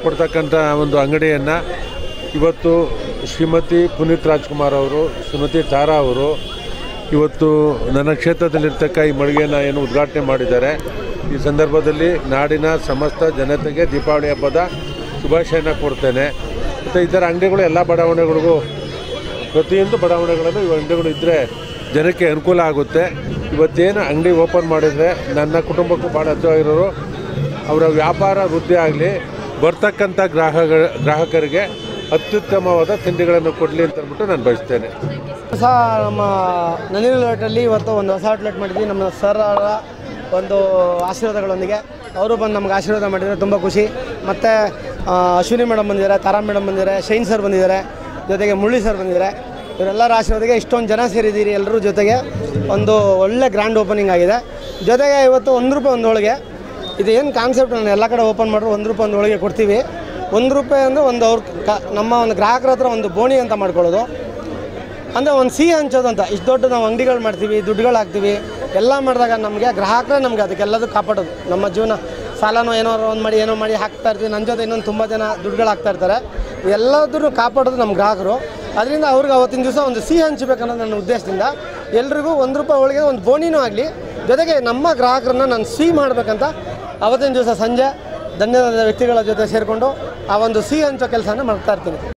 ಪಡ್ತಕ್ಕಂಥ ಒಂದು ಅಂಗಡಿಯನ್ನು ಇವತ್ತು ಶ್ರೀಮತಿ ಪುನೀತ್ ರಾಜ್ಕುಮಾರ್ ಅವರು ಶ್ರೀಮತಿ ತಾರಾ ಅವರು ಇವತ್ತು ನನ್ನ ಕ್ಷೇತ್ರದಲ್ಲಿರ್ತಕ್ಕ ಈ ಮಳಿಗೆಯನ್ನು ಏನು ಉದ್ಘಾಟನೆ ಮಾಡಿದ್ದಾರೆ ಈ ಸಂದರ್ಭದಲ್ಲಿ ನಾಡಿನ ಸಮಸ್ತ ಜನತೆಗೆ ದೀಪಾವಳಿ ಹಬ್ಬದ ಶುಭಾಶಯನ ಕೊಡ್ತೇನೆ ಮತ್ತು ಈ ಥರ ಅಂಗಡಿಗಳು ಎಲ್ಲ ಬಡಾವಣೆಗಳಿಗೂ ಪ್ರತಿಯೊಂದು ಬಡಾವಣೆಗಳಲ್ಲೂ ಇವು ಅಂಗಡಿಗಳು ಇದ್ದರೆ ಜನಕ್ಕೆ ಅನುಕೂಲ ಆಗುತ್ತೆ ಇವತ್ತೇನು ಅಂಗಡಿ ಓಪನ್ ಮಾಡಿದರೆ ನನ್ನ ಕುಟುಂಬಕ್ಕೂ ಭಾಳ ಹತ್ತಿರವಾಗಿರೋರು ಅವರ ವ್ಯಾಪಾರ ವೃದ್ಧಿ ಆಗಲಿ ಬರ್ತಕ್ಕಂಥ ಗ್ರಾಹಕ ಗ್ರಾಹಕರಿಗೆ ಅತ್ಯುತ್ತಮವಾದ ತಿಂಡಿಗಳನ್ನು ಕೊಡಲಿ ಅಂತ ಅಂದ್ಬಿಟ್ಟು ನಾನು ಬಯಸ್ತೇನೆ ಹೊಸ ನಮ್ಮ ನಂದಿನಿ ಔಟ್ಲೆಟಲ್ಲಿ ಇವತ್ತು ಒಂದು ಹೊಸ ಔಟ್ಲೆಟ್ ಮಾಡಿದ್ವಿ ನಮ್ಮ ಸರ್ ಅವರ ಒಂದು ಆಶೀರ್ವಾದಗಳೊಂದಿಗೆ ಅವರು ಬಂದು ನಮ್ಗೆ ಆಶೀರ್ವಾದ ಮಾಡಿದರೆ ತುಂಬ ಖುಷಿ ಮತ್ತು ಅಶ್ವಿನಿ ಮೇಡಮ್ ಬಂದಿದ್ದಾರೆ ತಾರಾ ಮೇಡಮ್ ಬಂದಿದ್ದಾರೆ ಶೈನ್ ಸರ್ ಬಂದಿದ್ದಾರೆ ಜೊತೆಗೆ ಮುರಳಿ ಸರ್ ಬಂದಿದ್ದಾರೆ ಇವರೆಲ್ಲರ ಆಶೀರ್ವಾದಕ್ಕೆ ಇಷ್ಟೊಂದು ಜನ ಸೇರಿದ್ದೀರಿ ಎಲ್ಲರೂ ಜೊತೆಗೆ ಒಂದು ಒಳ್ಳೆ ಗ್ರ್ಯಾಂಡ್ ಓಪನಿಂಗ್ ಆಗಿದೆ ಜೊತೆಗೆ ಇವತ್ತು ಒಂದು ರೂಪಾಯಿ ಒಂದು ಹೋಳಿಗೆ ಇದು ಏನು ಕಾನ್ಸೆಪ್ಟ್ ನಾನು ಎಲ್ಲ ಕಡೆ ಓಪನ್ ಮಾಡಿದ್ರು ಒಂದು ರೂಪಾಯಿ ಒಂದು ಹೋಳಿಗೆ ಕೊಡ್ತೀವಿ ಒಂದು ರೂಪಾಯಿ ಅಂದರೆ ಒಂದು ಅವ್ರ ಕ ನಮ್ಮ ಒಂದು ಗ್ರಾಹಕರ ಹತ್ರ ಒಂದು ಬೋಣಿ ಅಂತ ಮಾಡ್ಕೊಳ್ಳೋದು ಅಂದರೆ ಒಂದು ಸಿಹಿ ಹಂಚೋದು ಅಂತ ಇಷ್ಟು ದೊಡ್ಡ ನಾವು ಅಂಗಡಿಗಳು ಮಾಡ್ತೀವಿ ದುಡ್ಡುಗಳು ಹಾಕ್ತೀವಿ ಎಲ್ಲ ಮಾಡಿದಾಗ ನಮಗೆ ಗ್ರಾಹಕರೇ ನಮಗೆ ಅದಕ್ಕೆಲ್ಲದೂ ಕಾಪಾಡೋದು ನಮ್ಮ ಜೀವನ ಸಾಲನೋ ಏನೋ ಒಂದು ಮಾಡಿ ಏನೋ ಮಾಡಿ ಹಾಕ್ತಾ ಇರ್ತೀವಿ ನನ್ನ ಜೊತೆ ಇನ್ನೊಂದು ತುಂಬ ಜನ ದುಡ್ಡುಗಳು ಹಾಕ್ತಾ ಇರ್ತಾರೆ ಎಲ್ಲದನ್ನು ಕಾಪಾಡೋದು ನಮ್ಮ ಗ್ರಾಹಕರು ಅದರಿಂದ ಅವ್ರಿಗೆ ಅವತ್ತಿನ ದಿವಸ ಒಂದು ಸಿಹಿ ಹಂಚಬೇಕನ್ನೋದು ನನ್ನ ಉದ್ದೇಶದಿಂದ ಎಲ್ರಿಗೂ ಒಂದು ರೂಪಾಯಿ ಒಳಗೆ ಒಂದು ಬೋಣಿನೂ ಆಗಲಿ ಜೊತೆಗೆ ನಮ್ಮ ಗ್ರಾಹಕರನ್ನ ನಾನು ಸಿಹಿ ಮಾಡಬೇಕಂತ ಅವತ್ತಿನ ದಿವಸ ಸಂಜೆ ಧನ್ಯವಾದ ವ್ಯಕ್ತಿಗಳ ಜೊತೆ ಸೇರಿಕೊಂಡು ಆ ಒಂದು ಸಿಹಿ ಹಂಚೋ ಕೆಲಸನ ಮಾಡ್ತಾ ಇರ್ತೀನಿ